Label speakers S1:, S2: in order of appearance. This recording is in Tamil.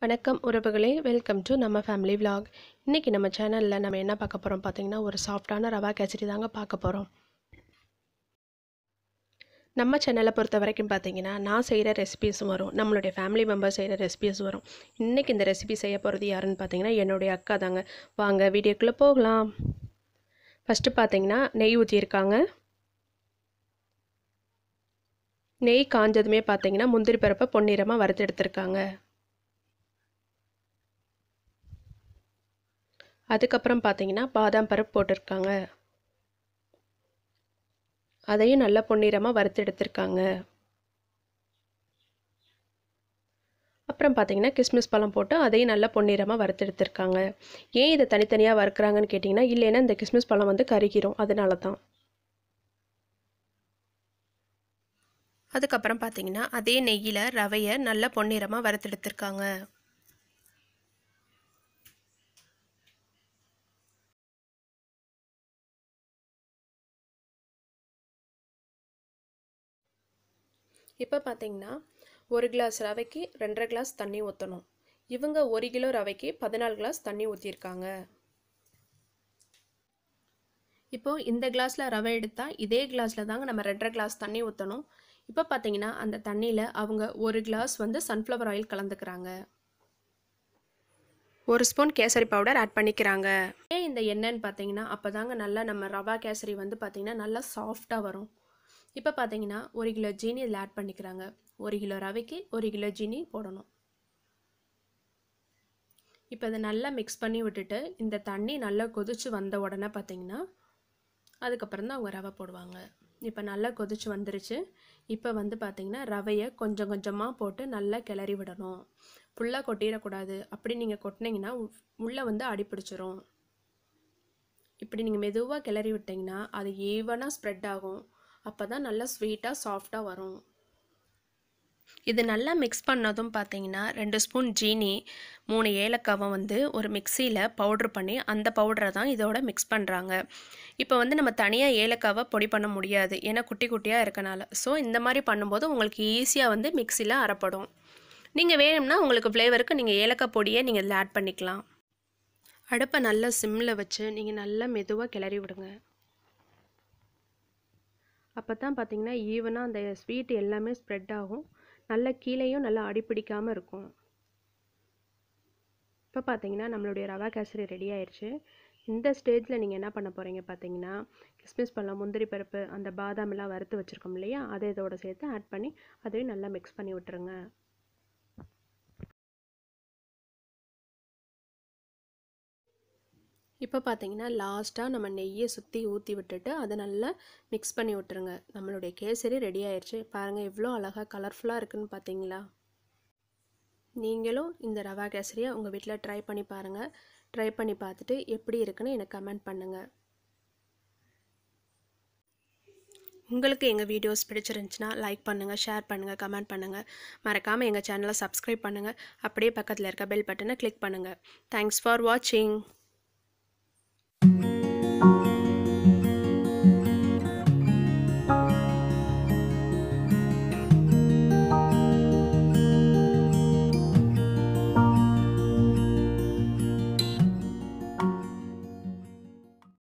S1: வணக்கம் உறவுகளே வெல்கம் டு நம்ம ஃபேமிலி vlog இன்றைக்கி நம்ம சேனலில் நம்ம என்ன பார்க்க போகிறோம் பார்த்தீங்கன்னா ஒரு சாஃப்டான ரவா கேச்சரி தாங்க பார்க்க போகிறோம் நம்ம சேனலை பொறுத்த வரைக்கும் பார்த்தீங்கன்னா நான் செய்கிற ரெசிபீஸும் வரும் நம்மளுடைய ஃபேமிலி மெம்பர் செய்கிற ரெசிபீஸ் வரும் இன்றைக்கி இந்த ரெசிபி செய்ய போகிறது யாருன்னு பார்த்தீங்கன்னா என்னுடைய அக்கா தாங்க வாங்க வீடியோக்குள்ளே போகலாம் ஃபஸ்ட்டு பார்த்தீங்கன்னா நெய் ஊற்றியிருக்காங்க நெய் காஞ்சதுமே பார்த்தீங்கன்னா முந்திரி பருப்பை பொன்னிறமாக வறுத்து எடுத்திருக்காங்க அதுக்கப்புறம் பார்த்தீங்கன்னா பாதாம் பருப்பு போட்டிருக்காங்க அதையும் நல்லா பொன்னிறமாக வறுத்து எடுத்திருக்காங்க அப்புறம் பார்த்தீங்கன்னா கிஸ்மிஸ் பழம் போட்டு அதையும் நல்லா பொன்னிறமாக வறுத்து எடுத்திருக்காங்க ஏன் இதை தனித்தனியாக வறுக்கிறாங்கன்னு கேட்டிங்கன்னா இல்லைன்னா இந்த கிஸ்மிஸ் பழம் வந்து கருகிரும் அதனால தான் அதுக்கப்புறம் பார்த்தீங்கன்னா அதே நெய்யில் ரவையை நல்லா பொன்னிறமாக வறுத்தெடுத்திருக்காங்க இப்போ பார்த்தீங்கன்னா ஒரு கிளாஸ் ரவைக்கு ரெண்டரை கிளாஸ் தண்ணி ஊற்றணும் இவங்க ஒரு கிலோ ரவைக்கு பதினாலு கிளாஸ் தண்ணி ஊற்றிருக்காங்க இப்போது இந்த கிளாஸில் ரவை எடுத்தால் இதே கிளாஸில் தாங்க நம்ம ரெண்டரை கிளாஸ் தண்ணி ஊற்றணும் இப்போ பார்த்தீங்கன்னா அந்த தண்ணியில் அவங்க ஒரு கிளாஸ் வந்து சன்ஃப்ளவர் ஆயில் கலந்துக்கிறாங்க ஒரு ஸ்பூன் கேசரி பவுடர் ஆட் பண்ணிக்கிறாங்க ஏன் இந்த எண்ணெய்ன்னு பார்த்தீங்கன்னா அப்போ தாங்க நல்லா நம்ம ரவா கேசரி வந்து பார்த்திங்கன்னா நல்லா சாஃப்டாக வரும் இப்போ பார்த்தீங்கன்னா ஒரு கிலோ ஜீனி இதில் ஆட் பண்ணிக்கிறாங்க ஒரு கிலோ ரவைக்கு ஒரு கிலோ ஜீனி போடணும் இப்போ இதை நல்லா மிக்ஸ் பண்ணி விட்டுட்டு இந்த தண்ணி நல்லா கொதிச்சு வந்த உடனே பார்த்தீங்கன்னா அதுக்கப்புறம் தான் அவங்க ரவை போடுவாங்க இப்போ நல்லா கொதிச்சு வந்துருச்சு இப்போ வந்து பார்த்திங்கன்னா ரவையை கொஞ்சம் கொஞ்சமாக போட்டு நல்லா கிளறி விடணும் ஃபுல்லாக கொட்டிடக்கூடாது அப்படி நீங்கள் கொட்டினீங்கன்னா உள்ளே வந்து அடிப்பிடிச்சிரும் இப்படி நீங்கள் மெதுவாக கிளறி விட்டிங்கன்னா அது ஈவனாக ஸ்ப்ரெட் ஆகும் அப்போ தான் நல்லா ஸ்வீட்டாக சாஃப்டாக வரும் இது நல்லா மிக்ஸ் பண்ணதும் பார்த்தீங்கன்னா ரெண்டு ஸ்பூன் ஜீனி மூணு ஏலக்காவை வந்து ஒரு மிக்சியில் பவுட்ரு பண்ணி அந்த பவுடரை தான் இதோட மிக்ஸ் பண்ணுறாங்க இப்போ வந்து நம்ம தனியாக ஏலக்காவை பொடி பண்ண முடியாது ஏன்னா குட்டி குட்டியாக இருக்கனால ஸோ இந்த மாதிரி பண்ணும்போது உங்களுக்கு ஈஸியாக வந்து மிக்சியில் அரைப்படும் நீங்கள் வேணும்னா உங்களுக்கு ஃப்ளேவருக்கு நீங்கள் ஏலக்காய் பொடியை நீங்கள் இதில் ஆட் பண்ணிக்கலாம் அடுப்பை நல்லா சிம்மில் வச்சு நீங்கள் நல்லா மெதுவாக கிளறி விடுங்க அப்போ தான் பார்த்தீங்கன்னா ஈவனாக அந்த ஸ்வீட் எல்லாமே ஸ்ப்ரெட் ஆகும் நல்ல கீழேயும் நல்லா அடிப்பிடிக்காமல் இருக்கும் இப்போ பார்த்தீங்கன்னா நம்மளுடைய ரவா கேசரி ரெடி ஆயிடுச்சு இந்த ஸ்டேஜில் நீங்கள் என்ன பண்ண போகிறீங்க பார்த்தீங்கன்னா கிஸ்மிஸ் பழம் முந்திரி பருப்பு அந்த பாதாம் எல்லாம் வறுத்து வச்சுருக்கோம் இல்லையா அதை இதோட சேர்த்து ஆட் பண்ணி அதையும் நல்லா மிக்ஸ் பண்ணி விட்டுருங்க இப்போ பார்த்தீங்கன்னா லாஸ்ட்டாக நம்ம நெய்யை சுற்றி ஊற்றி விட்டுட்டு அதை நல்லா மிக்ஸ் பண்ணி விட்டுருங்க நம்மளுடைய கேசரி ரெடி ஆயிடுச்சு பாருங்கள் எவ்வளோ அழகாக கலர்ஃபுல்லாக இருக்குன்னு பார்த்தீங்களா நீங்களும் இந்த ரவா கேசரியை உங்கள் வீட்டில் ட்ரை பண்ணி பாருங்கள் ட்ரை பண்ணி பார்த்துட்டு எப்படி இருக்குன்னு எனக்கு கமெண்ட் பண்ணுங்கள் உங்களுக்கு எங்கள் வீடியோஸ் பிடிச்சிருந்துச்சுன்னா லைக் பண்ணுங்கள் ஷேர் பண்ணுங்கள் கமெண்ட் பண்ணுங்கள் மறக்காமல் எங்கள் சேனலை சப்ஸ்கிரைப் பண்ணுங்கள் அப்படியே பக்கத்தில் இருக்க பெல் பட்டனை கிளிக் பண்ணுங்கள் தேங்க்ஸ் ஃபார் வாட்சிங்